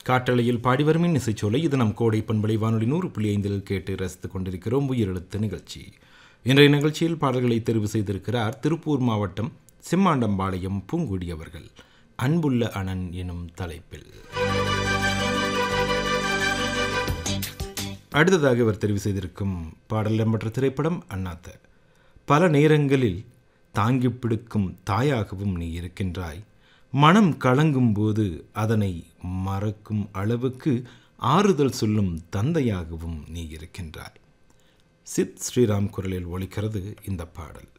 காட்டளையில் பாடி வரும் இசைச்சோலை இது நம் கோடை பண்பலை வானொலி நூறு புள்ளி ஐந்தில் கேட்டு ரசித்துக் கொண்டிருக்கிறோம் உயிரெழுத்து நிகழ்ச்சி இன்றைய நிகழ்ச்சியில் பாடல்களை தெரிவு செய்திருக்கிறார் திருப்பூர் மாவட்டம் சிம்மாண்டம்பாளையம் பூங்குடி அவர்கள் அன்புள்ள அனன் எனும் தலைப்பில் அடுத்ததாக இவர் தெரிவு செய்திருக்கும் பாடல் இடம்பெற்ற திரைப்படம் அண்ணாத்த பல நேரங்களில் தாங்கி பிடிக்கும் தாயாகவும் நீ இருக்கின்றாய் மனம் கலங்கும் போது அதனை மறக்கும் அளவுக்கு ஆறுதல் சொல்லும் தந்தையாகவும் நீ இருக்கின்றாய் சித் ஸ்ரீராம் குரலில் ஒலிக்கிறது இந்த பாடல்